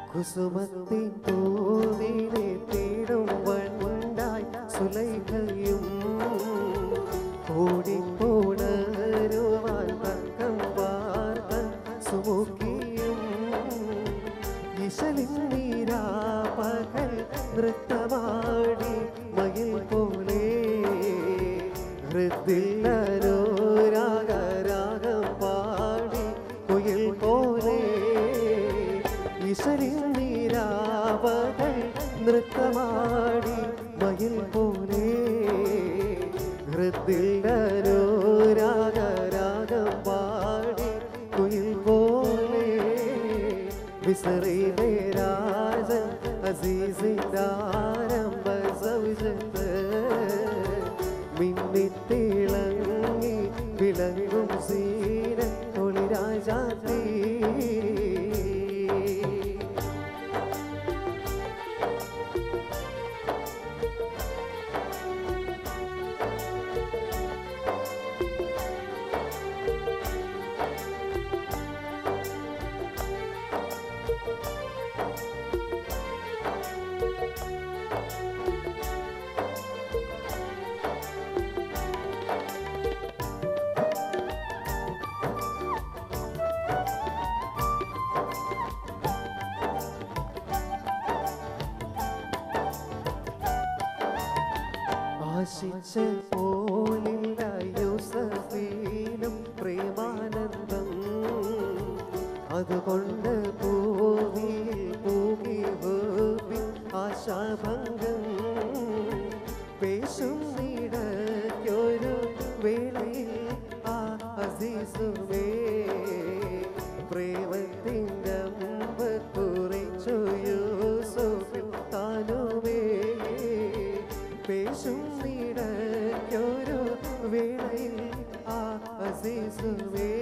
കുസുമത്തിൻ പൂവിനെ തേടും വണ്ടായി സുലൈഖയും ഓടിപ്പോണരുവാൻ തക്കം വാർത്ത സുമുഖിയും ഇശലിൻ നീരാപകൽ നൃത്തമാടി മയിൽ പോലെ ഹൃദിൽ അനുരാഗ രാഗം പാടി കുയിൽ പോലെ ഇശലിൻ നീരാപകൽ നൃത്തമാടി മയിൽ പോലെ ഹൃദിൽ അനുരാഗ രാഗം പാടി കുയിൽ പോലെ വിസറിയിലെ രാജൻ അസീസിൻ്റെ ആരംഭ സൗജത്ത് മിന്നിത്തിളങ്ങി വിളങ്ങും സീന ഒളി രാജാത്തീ ആശിച്ച പോലില്ല യൂസഫീനും പ്രേമാനന്ദം അതുകൊണ്ട് പൂവിൽ പൂകി ഹോബി ആശാഭംഗം പേശും നീടൊരു വേളയിൽ ആ അസീസുമേ പ്രേമത്തിൻ്റെ മുമ്പ് കുറിച്ചു യൂസുഫിൽ താനുമേ പേശും നീടൊരു വേളയിൽ ആ അസീസുമേ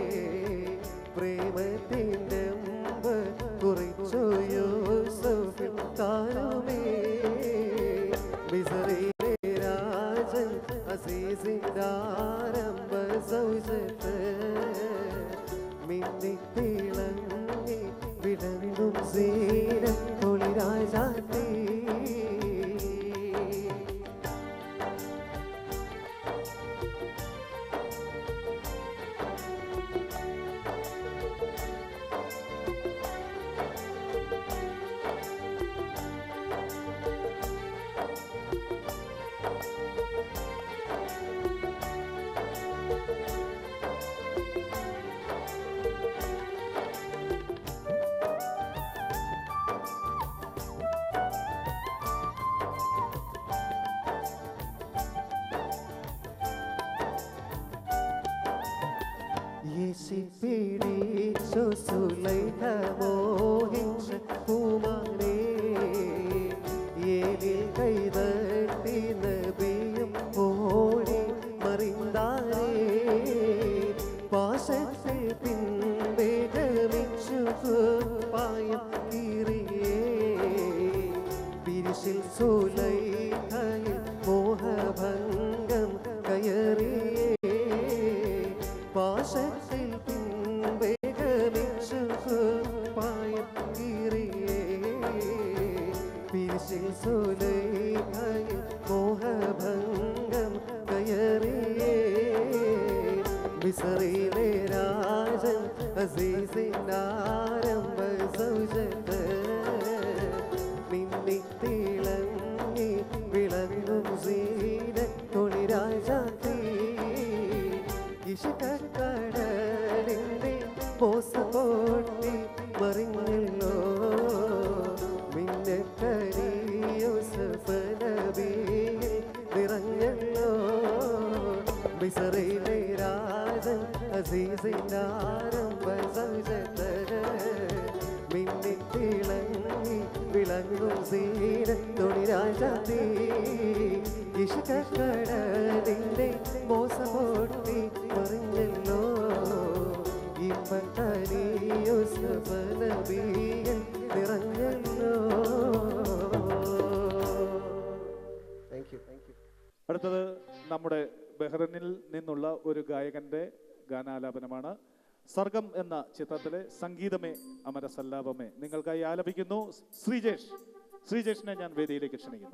പ്രേമത്തിൻ്റെ മുമ്പ് കുറിച്ചു യൂസുഫിൽ താനുമേ മിസറിലെ രാജൻ അസീസിൻ്റെ ആരംഭ സൗജത്ത് മിന്നിത്തിളങ്ങി വിടങ്ങും സീന തൊളി രാജാത്തീ യേശിപ്പിടിച്ചു സുലൈഖ മോഹിച്ച പൂമാനേ ഏലിൽ കൈതട്ടി നബിയും ഓടി മറിന്താരേ പാശത്തിൽ പിൻവേഗമിച്ചു പായം കീറിയേ പിരിശിൽ സുലൈഖയിൽ മോഹഭംഗം കയറിയേ പാശത്തിൽ പിൻവേഗമിച്ചു പായം കീറിയേ പിരിശിൽ സുലൈഖയിൽ മോഹഭംഗം കയറിയേ മിസറിലെ രാജൻ അസീസിൻ്റെ ആരംഭ സൗജത്ത് മിന്നിത്തിളങ്ങി വിളങ്ങും സീന തൊളി രാജാത്തീ ഇഷ്ടക്കടലിൻ്റെ പോസ പൊട്ടി മറിഞ്ഞല്ലോ മിന്നക്കരിയോസഫനബിയിൽ നിറഞ്ഞല്ലോ മിസറിലെ രാജൻ അസീസിൻ്റെ ആരംഭ സൗജത്ത് മിന്നിത്തിളങ്ങി വിളങ്ങും സീന തൊളി രാജാത്തീ ഇഷ്ടക്കടലിൻ്റെ മോസ പൊട്ടി മറിഞ്ഞല്ലോ ഇമ്പക്കരിയോസഫനബിയിൽ നിറഞ്ഞല്ലോ താങ്ക് യു താങ്ക് യു അടുത്തത് നമ്മുടെ ബഹ്റൈനിൽ നിന്നുള്ള ഒരു ഗായകന്റെ ഗാനാലാപനമാണ് സർഗം എന്ന ചിത്രത്തിലെ സംഗീതമേ അമര സല്ലാപമേ നിങ്ങൾക്കായി ആലപിക്കുന്നു ശ്രീജേഷ് ശ്രീജേഷിനെ ഞാൻ വേദിയിലേക്ക് ക്ഷണിക്കുന്നു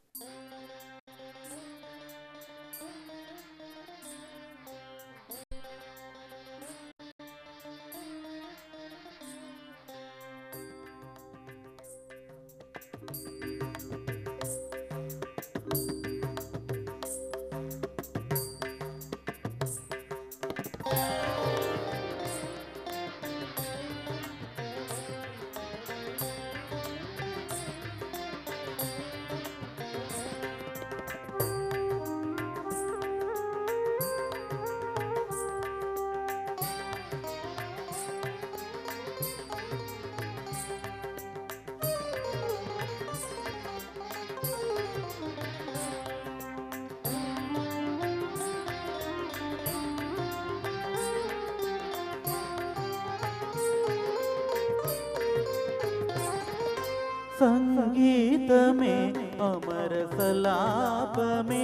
സംഗീതമേ അമര സലാപമേ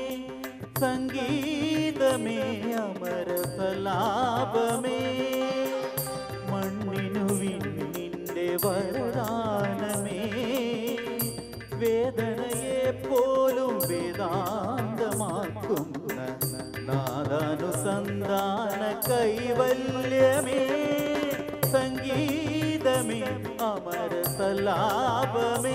സംഗീതമേ അമര സലാപമേ മണ്ണിനു വിണ്ണിൻ്റെ വരദാനമേ വേദനയെ പോലും വേദാന്തമാക്കുന്ന നാദാനുസന്ധാന കൈവല്യമേ സംഗീതമേ അമര സലാപമേ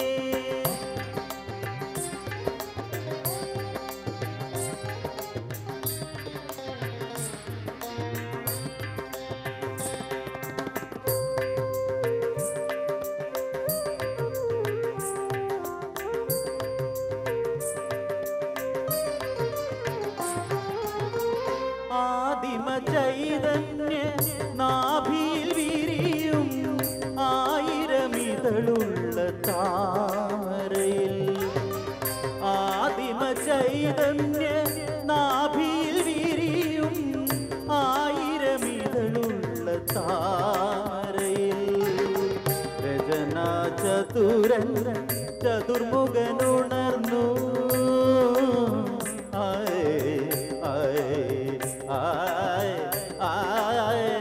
ആദിമ ചൈതന്യ നാഭിയിൽ വിരിയും ആയിരമിതളുള്ള താരയിൽ ആദിമ ചൈതന്യ നാഭിയിൽ വിരിയും ആയിരമിതളുള്ള താരയിൽ രചനാ ചതുരൻ ചതുർമുഖനുണർന്നു ആയേ ആയേ ആയേ ആയേ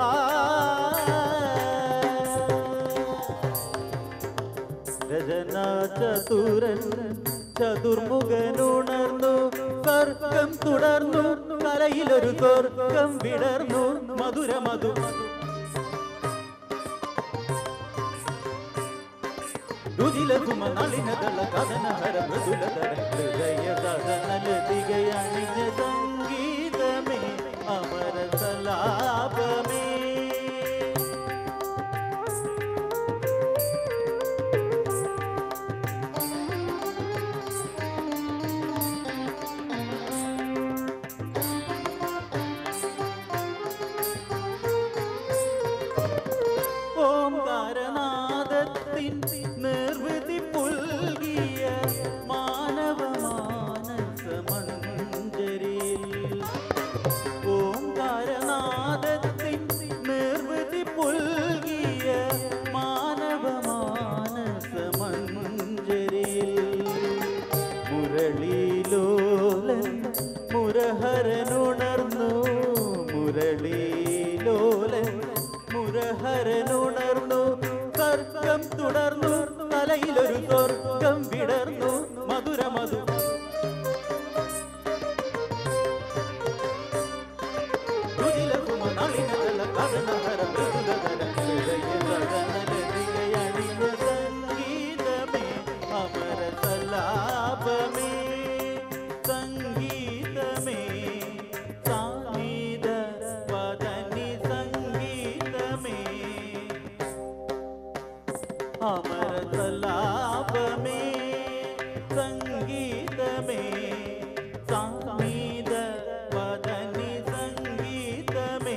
രചനാ ചതുരൻ ചതുർമുഖനുണർന്നു സ്വർഗം തുടർന്നു കലയിലൊരു സ്വർഗം വിടർന്നു മധുര മധു രുചിലതുമ നളിനദള കഥനഹര മൃദുലതര ഹൃദയ സദനലതികയണിഞ്ഞ സംഗീതമേ അമര സലാപമേ ഓംകാരനാദത്തിൻ നിർവൃതി പുൽകിയ മാനവ മാനസ മഞ്ജരിയിൽ ഓംകാരനാദത്തിൻ നിർവൃതി പുൽകിയ മാനവ മാനസ മഞ്ജരിയിൽ മുരളീലോലൻ മുരഹരനുണർന്നു മുരളീലോലൻ മുരഹരനുണർന്നു സ്വർഗം തുടർന്നു തലയിലൊരു സ്വർഗം വിടർന്നു മധുര മധു രുചിലസുമ നളിനതല കഥനഹര മൃദുലതര ഹൃദയ സദനലതികയണിഞ്ഞ സംഗീതമേ അമര സലാപമേ സംഗീതമേ സാമീത വദനി സംഗീതമേ അമര സലാപമേ സംഗീതമേ സാമീത വദനി സംഗീതമേ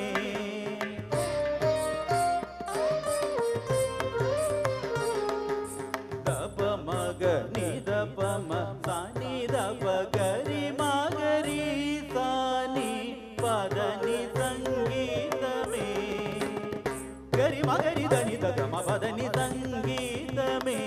ദപ മഗ നിദ പമ സാനി ദപ ഗരി മഗരി സാനി പദനി സംഗീതമേ ഗരി മഗരി ധനി ദഗമ പദനി സംഗീതമേ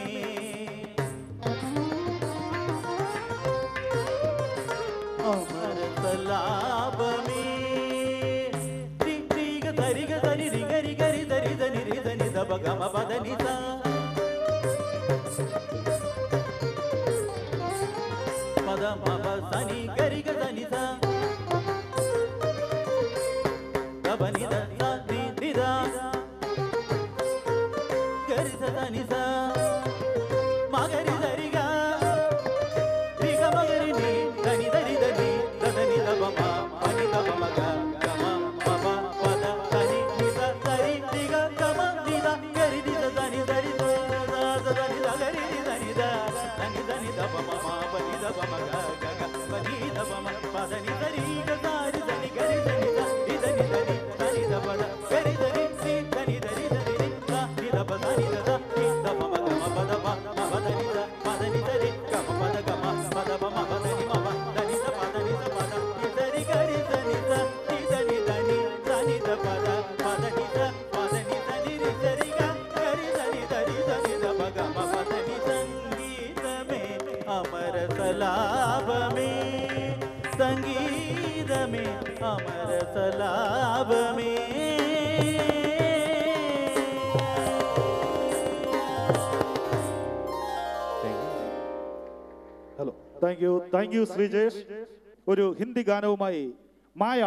അമര സലാപമേ ത്രിക దని రి గరి గరి దరి దని రి దని దబ గమ పద ని సా పద మప సని గరి గ దని సా దబ ని ద స ని ని ద గరి స దని సా మగరి దరి గా రి గ మగరి ని దని దరి దని దదని దబ మ పని దబ మగ గమ పప పద దని ని ద దరి రి గ గమ ని ద గరి ని ద దని దరి ద ద ద దని ద గరి ని దని ద దని దని దబ మ మ పని దబ మగ గ గ పని దబ మ పద ని దరి గ దారి దని గరి దని ద ని దని దని దని దబ ద గరి దని ని దని దరి దని ని ద ని దబ దని ద ద ని దబ మ గ మ పద మ మ పద ని ద పద ని దరి గ మ పద గ మ పద బ మ పద ని మ మ దని ద పద ని ద పద ని దరి గరి దని ద ని దని దని దని ద పద పద ని ద పద ని దని రి దరి గ గరి దని దరి దని ద ప గ మ పద ని సంగీతమే అమర సలాభమే సంగీతమే అమర సలాభమే hello thank you thank you Sreejesh ഒരു ഹിന്ദി ഗാനവുമായി മായ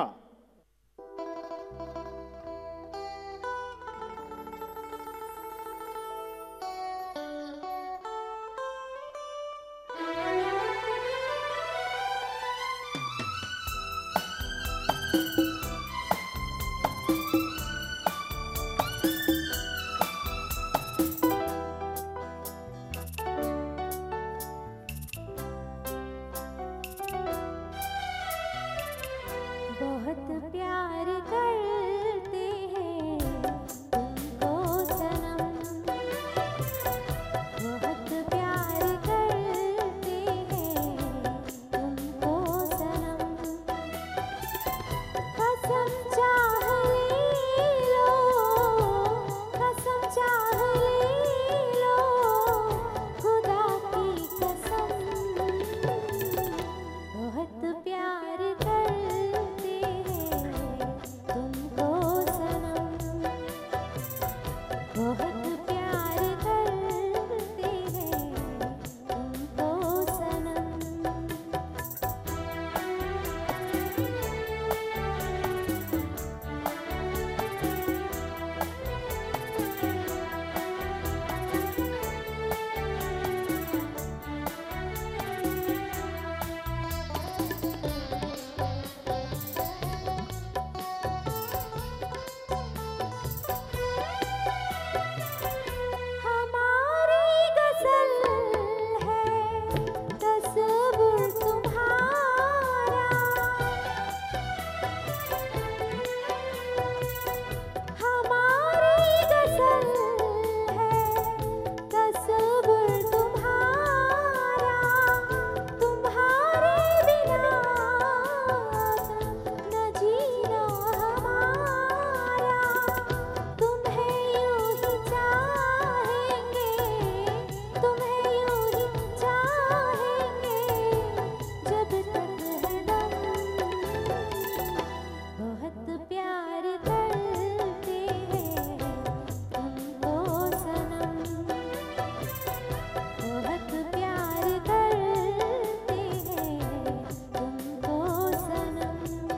बहुत प्यार करते हैं तुमको सनम बहुत प्यार करते हैं तुमको सनम कसम चाह ले लो कसम चाह ले लो खुदा की कसम बहुत प्यार करते हैं तुमको सनम बहुत प्यार करते हैं तुमको सनम हमारी गजल है तस्वुर तुम्हारा हमारी गजल है तस्वुर तुम्हारा तुम्हारे बिना न जीना हमारा तुम्हें यूं ही चाहेंगे तुम्हें यूं ही चाहेंगे जब तक है दम बहुत प्यार करते हैं तुमको सनम बहुत प्यार करते हैं तुमको सनम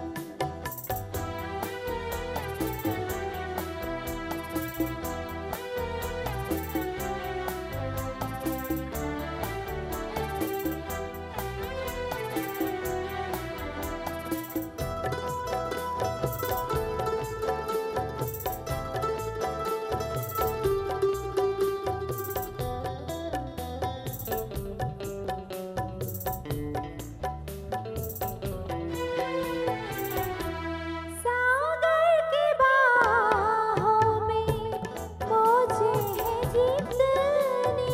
सागर की बाहों में मौजें हैं जितनी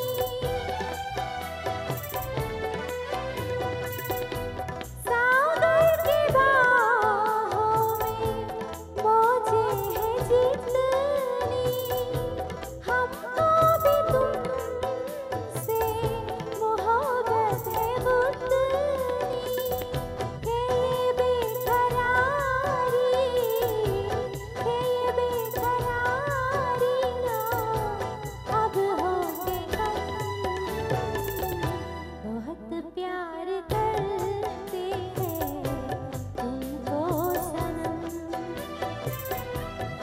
सागर की बाहों में मौजें हैं जितनी हमको भी तुमसे मोहब्बत है उतनी के ये बेकरारी के ये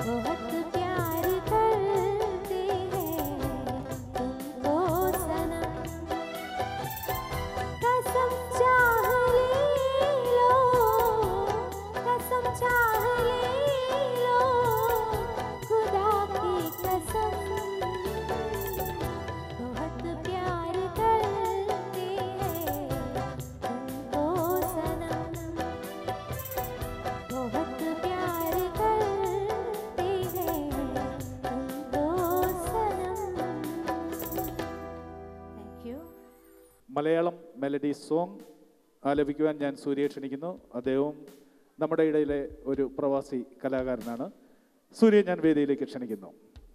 बहुत प्यार करते हैं तुमको सनम कसम चाह ले लो कसम चाह ले लो खुदा की कसम बहुत प्यार करते हैं तुमको सनम बहुत प्यार करते हैं तुमको सनम thank you Malayalam melody song ആലപിക്കുവാൻ ഞാൻ സൂര്യയെ ക്ഷണിക്കുന്നു അദ്ദേഹവും നമ്മുടെ ഇടയിലെ ഒരു പ്രവാസി കലാകാരനാണ് സൂര്യ ഞാൻ വേദിയിലേക്ക് ക്ഷണിക്കുന്നു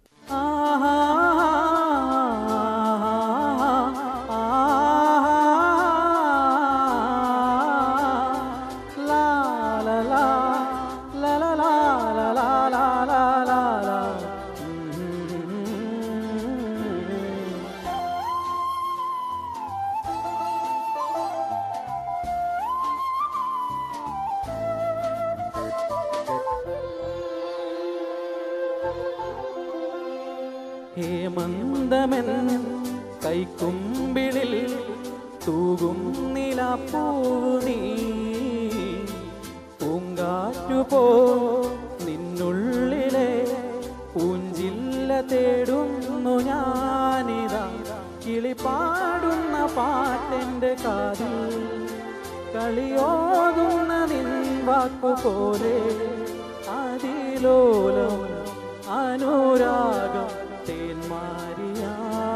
ഹേമന്തമൻ കൈക്കുമ്പിളിൽ തൂകും നിലാപ്പൂവ് നീ പൂങ്കാറ്റു പോ നിന്നുള്ളിലെ പൂഞ്ചില്ല തേടുന്നു ഞാനിതാ കിളിപാടുന്ന പാട്ടെൻ്റെ കാതിൽ കളിയോതുന്ന നിൻ വാക്കുപോലെ അതിലോലം അനുരാഗം തേന്മാരിയാ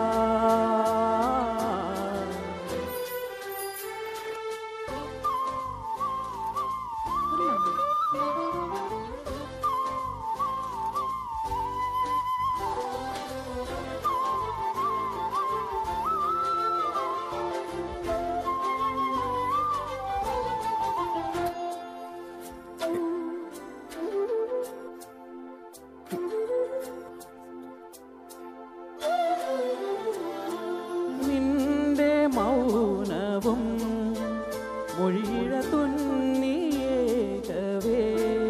നിന്റെ മൗനവും മൊഴിയിഴ തുന്നിയേകവേ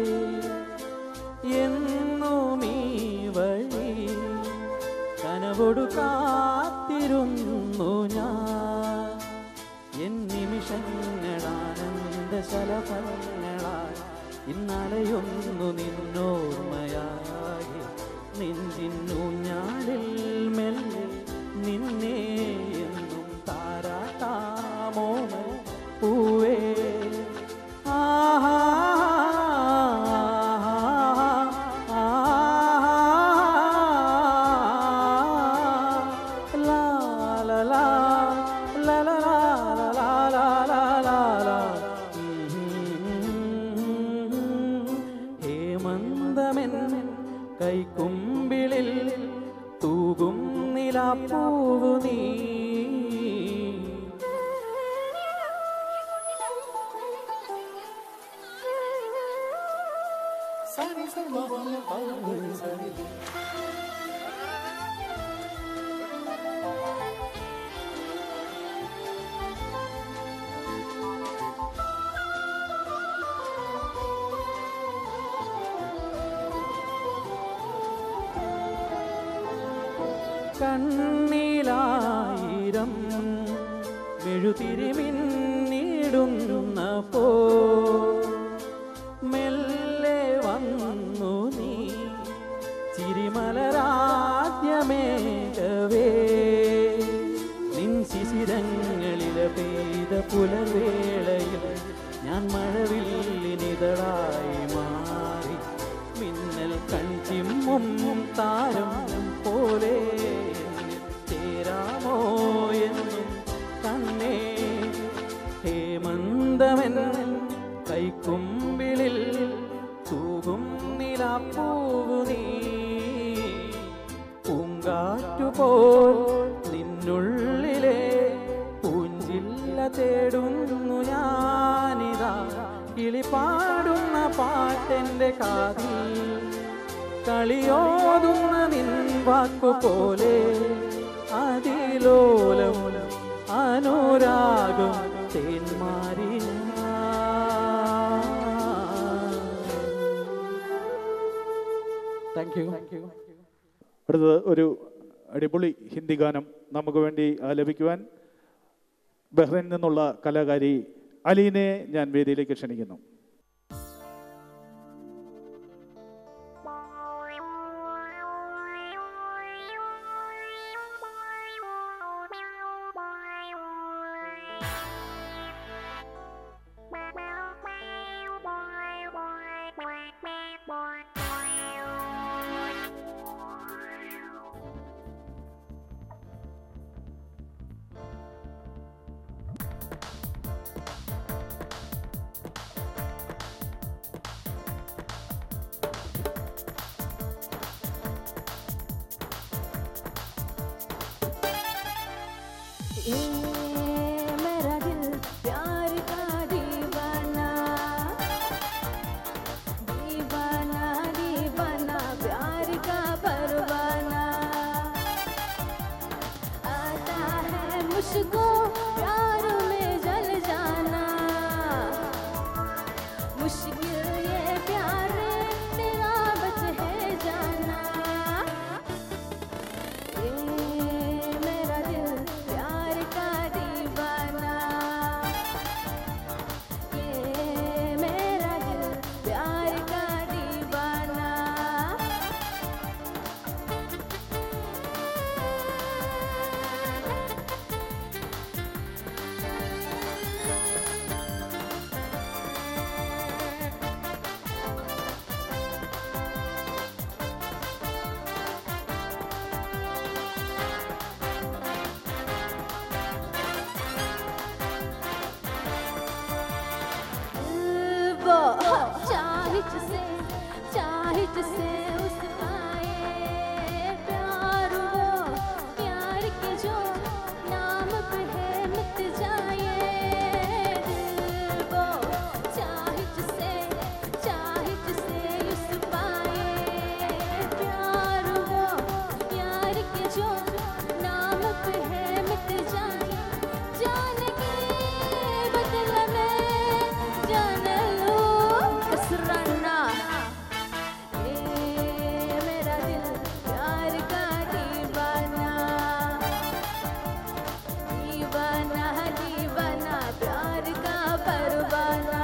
എന്നും ഈ വഴി കനവൊടു കാത്തിരുന്നു ഞാൻ എൻ നിമിഷങ്ങളാനന്ദ ശലഭങ്ങളായി ഇന്നലയൊന്നു നിന്നോർമ്മയായി നെഞ്ചിന്നൂഞ്ഞാലിൽ മെല്ലെ നിന്നെ എന്നും താരാട്ടാമോ പൂവേ ആഹാ ലാ ലാ ലാ ലാ ലാ ലാ ലാ ലാ ലാ ലാ ഹേമന്തമെൻ കൈക്കുമ്പിളിൽ തൂകും നിലാപ്പൂവു നീ കണ്ണിലായിരം മെഴുതിരിമിന്നിടുന്ന പോ മെല്ലെ വന്നു നീ ചിരിമലരാദ്യമേകവേ നിൻ ശിശിരങ്ങളിലെ പെയ്ത പുലർവേളയിൽ ഞാൻ മഴവില്ലിനിതളായി മാറി മിന്നൽ കൺചിമ്മും താരം പോലെ എന്നിൽ ചേരാമോ എന്നും കണ്ണേ ഹേമന്തമൻ കൈക്കുമ്പിളിൽ തൂകും നിലാപ്പൂവു നീ പൂങ്കാറ്റുപോൽ നിന്നുള്ളിലെ പൂഞ്ചില്ല തേടുന്നു ഞാനിതാ കിളിപാടുന്ന പാട്ടെൻ്റെ കാതിൽ കളിയോതുന്ന നിൻ വാക്കുപോലെ അതിലോലം അനുരാഗം തേന്മാരി താങ്ക് യു താങ്ക് യു അടുത്തത് ഒരു അടിപൊളി ഹിന്ദി ഗാനം നമുക്ക് വേണ്ടി ആലപിക്കുവാൻ ബഹ്റൈനിൽ നിന്നുള്ള കലാകാരി അലീനെ ഞാൻ വേദിയിലേക്ക് ക്ഷണിക്കുന്നു ए मेरा दिल प्यार का दीवाना दीवाना दीवाना प्यार का परवाना आता है मुझको प्यार में जल जाना मुश्किल ये प्यार तेरा बच है जाना ये मेरा दिल प्यार का दीवाना ये मेरा दिल प्यार का दीवाना वो चाहे जिसे चाहे जिसे उस पाए प्यार वो प्यार के जो नाम पे है मिट जाए दिल वो चाहे जिसे चाहे जिसे उस पाए प्यार वो प्यार के जो नाम पे है मिट जाए जान के बदले में जान लो कसराना ये मेरा दिल प्यार का दीवाना दीवाना दीवाना प्यार का परवाना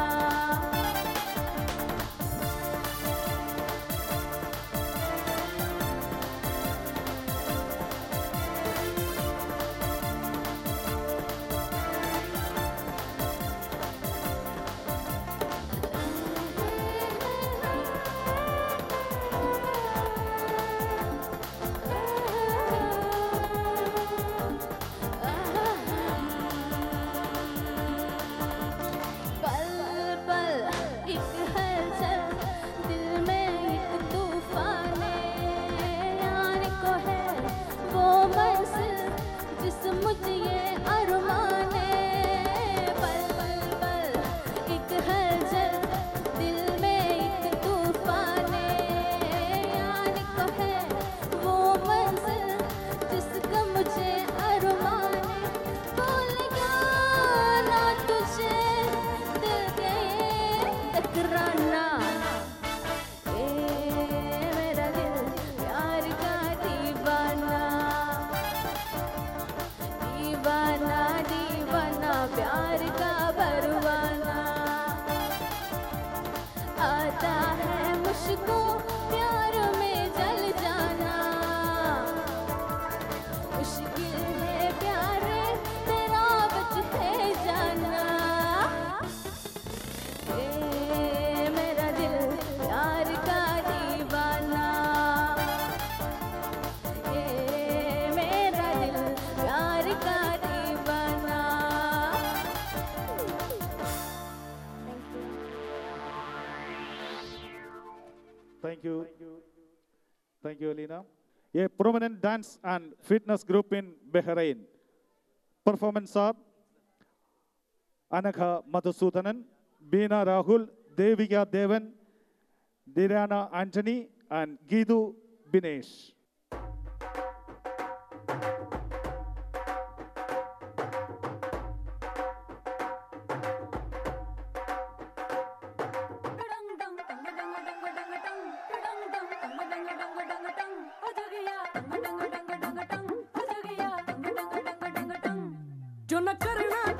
पल पल एक हलचल दिल में एक तूफान यार को है वो मंजिल जिस मुझे ये अरमान पल पल पल एक हलचल दिल में एक तूफान यार को है वो मंजिल जिसका मुझे अरमान बोल गया ना तुझे दिल गए टकराना ए मेरा दिल प्यार का दीवाना दीवाना दीवाना प्यार का परवाना आता है मुझको प्यार में जल जाना मुश्किल है प्यार तेरा बच है जाना ए मेरा दिल प्यार का दीवाना ए मेरा दिल प्यार का दीवाना Thank you. Thank you, Alina. A prominent dance and fitness group in Bahrain. Performance are Anagha Madhusudanan, Beena Rahul, Devika Devan, Dirana Anthony, and Gidu Binesh. Dang dang dang dang dang dang dang dang dang dang dang dang जो न करना